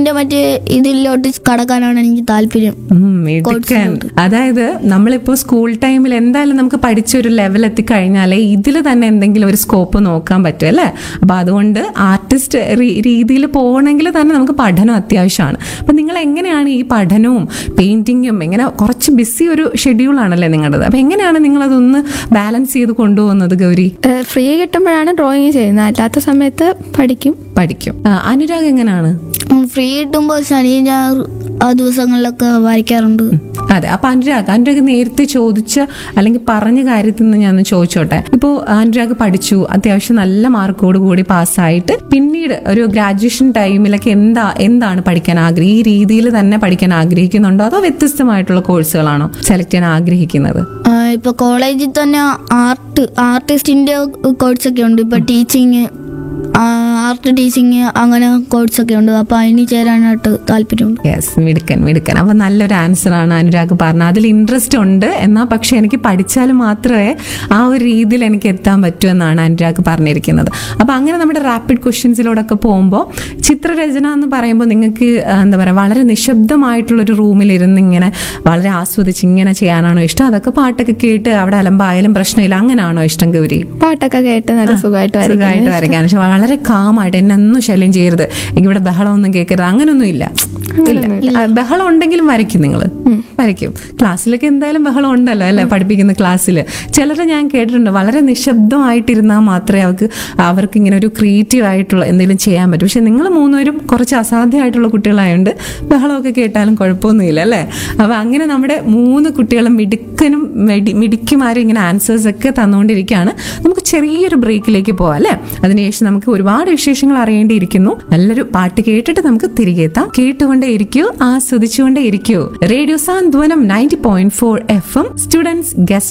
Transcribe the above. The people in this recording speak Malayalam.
പെയിന്റിങ്ങിന്റെ മറ്റേ ഇതിലോട്ട് കടക്കാനാണ് എനിക്ക് താല്പര്യം ഉം, മിടുക്കൻ അതായത് നമ്മളിപ്പോ സ്കൂൾ ടൈമിൽ എന്തായാലും നമുക്ക് പഠിച്ചൊരു ലെവൽ എത്തിക്കഴിഞ്ഞാലേ ഇതിൽ തന്നെ എന്തെങ്കിലും ഒരു സ്കോപ്പ് നോക്കാൻ പറ്റും അല്ലേ അപ്പൊ അതുകൊണ്ട് ആർട്ടിസ്റ്റ് രീതിയിൽ പോകണമെങ്കിൽ തന്നെ നമുക്ക് പഠനം അത്യാവശ്യമാണ് അപ്പൊ നിങ്ങൾ എങ്ങനെയാണ് ഈ പഠനവും പെയിന്റിങ്ങും എങ്ങനെ കുറച്ച് ബിസി ഒരു ഷെഡ്യൂൾ ആണല്ലേ നിങ്ങളുടേത് അപ്പൊ എങ്ങനെയാണ് നിങ്ങൾ അതൊന്ന് ബാലൻസ് ചെയ്ത് കൊണ്ടുപോകുന്നത് ഗൗരി ഫ്രീ കിട്ടുമ്പോഴാണ് ഡ്രോയിങ് ചെയ്യുന്നത് അല്ലാത്ത സമയത്ത് പഠിക്കും പഠിക്കും ആ, അനുരാഗ് എങ്ങനെയാണ് ഫ്രീ കിട്ടുമ്പോൾ ശനി ഞായർ ആ ദിവസങ്ങളിലൊക്കെ വരയ്ക്കാറുണ്ട് അതെ അപ്പൊ അനുരാഗ് അനുരാഗ് നേരത്തെ ചോദിച്ച അല്ലെങ്കിൽ പറഞ്ഞ കാര്യത്തിൽ നിന്ന് ഞാൻ ഒന്ന് ചോദിച്ചോട്ടെ ഇപ്പോൾ അനുരാഗ് പഠിച്ചു അത്യാവശ്യം നല്ല മാർക്കോട് കൂടി പാസ്സായിട്ട് പിന്നീട് ഒരു ഗ്രാജുവേഷൻ ടൈമിലൊക്കെ എന്താ എന്താണ് പഠിക്കാൻ ആഗ്രഹം ഈ രീതിയിൽ തന്നെ പഠിക്കാൻ ആഗ്രഹിക്കുന്നുണ്ടോ അതോ വ്യത്യസ്തമായിട്ടുള്ള കോഴ്സുകളാണോ സെലക്ട് ചെയ്യാൻ ആഗ്രഹിക്കുന്നത് ആ, ഇപ്പൊ കോളേജിൽ തന്നെ ആർട്ട് ആർട്ടിസ്റ്റിന്റെ കോഴ്സൊക്കെ ഉണ്ട് ഇപ്പൊ ടീച്ചിങ് ആർട്ട് ടീച്ചിങ് അങ്ങനെ കോഴ്സൊക്കെ ഉണ്ട് അപ്പൊ അതിന് ചേരാനായിട്ട് താല്പര്യമുണ്ട് യെസ് മിടുക്കൻ മിടുക്കൻ അപ്പൊ നല്ലൊരു ആൻസർ ആണ് അനുരാഗ് പറഞ്ഞത് അതിൽ ഇൻട്രസ്റ്റ് ഉണ്ട് എന്നാൽ പക്ഷെ എനിക്ക് പഠിച്ചാൽ മാത്രമേ ആ ഒരു രീതിയിൽ എനിക്ക് എത്താൻ പറ്റൂ എന്നാണ് അനുരാഗ് പറഞ്ഞിരിക്കുന്നത് അപ്പൊ അങ്ങനെ നമ്മുടെ റാപ്പിഡ് ക്വസ്റ്റ്യൻസിലൂടെയൊക്കെ പോകുമ്പോൾ ചിത്രരചന എന്ന് പറയുമ്പോൾ നിങ്ങൾക്ക് ആ, എന്താ പറയുക വളരെ നിശബ്ദമായിട്ടുള്ളൊരു റൂമിൽ ഇരുന്ന് ഇങ്ങനെ വളരെ ആസ്വദിച്ച് ഇങ്ങനെ ചെയ്യാനാണോ ഇഷ്ടം അതൊക്കെ പാട്ടൊക്കെ കേട്ട് അവിടെ അലമ്പായാലും പ്രശ്നമില്ല അങ്ങനെയാണോ ഇഷ്ടം ഗൗരി പാട്ടൊക്കെ കേട്ട് നല്ല സുഖമായിട്ട് വരയ്ക്കും സുഖമായിട്ട് വരയ്ക്കാൻ പക്ഷെ വളരെ കാമായിട്ട് എന്നെ ഒന്നും ശല്യം ചെയ്യരുത് എനിക്ക് ഇവിടെ ബഹളമൊന്നും കേൾക്കരുത് അങ്ങനൊന്നും ഇല്ല ഇല്ല ആ, ബഹളം ഉണ്ടെങ്കിലും വരയ്ക്കും നിങ്ങൾ വരയ്ക്കും ക്ലാസ്സിലൊക്കെ എന്തായാലും ബഹളം ഉണ്ടല്ലോ അല്ലെ പഠിപ്പിക്കുന്ന ക്ലാസ്സിൽ ചിലരെ ഞാൻ കേട്ടിട്ടുണ്ട് വളരെ നിശബ്ദമായിട്ടിരുന്നാൽ മാത്രമേ അവർക്ക് അവർക്ക് ഇങ്ങനെ ഒരു ക്രിയേറ്റീവ് ആയിട്ടുള്ള എന്തെങ്കിലും ചെയ്യാൻ പറ്റൂ പക്ഷെ നിങ്ങൾ മൂന്നുപേരും കുറച്ച് അസാധ്യമായിട്ടുള്ള കുട്ടികളായതുകൊണ്ട് ബഹളമൊക്കെ കേട്ടാലും കുഴപ്പമൊന്നുമില്ല അല്ലേ അപ്പൊ അങ്ങനെ നമ്മുടെ മൂന്ന് കുട്ടികളും മിടുക്കനും മിടി മിടുക്കിമാരും ഇങ്ങനെ ആൻസേഴ്സ് ഒക്കെ തന്നുകൊണ്ടിരിക്കുകയാണ് നമുക്ക് ചെറിയൊരു ബ്രേക്കിലേക്ക് പോവാം അല്ലേ അതിനുശേഷം നമുക്ക് ഒരുപാട് വിശേഷങ്ങൾ അറിയേണ്ടിയിരിക്കുന്നു നല്ലൊരു പാട്ട് കേട്ടിട്ട് നമുക്ക് തിരികെ എത്താം കേട്ടുകൊണ്ടേ ഇരിക്കൂ ആസ്വദിച്ചുകൊണ്ടേ ഇരിക്കൂ radio Santhwanam ninety point four F M students guest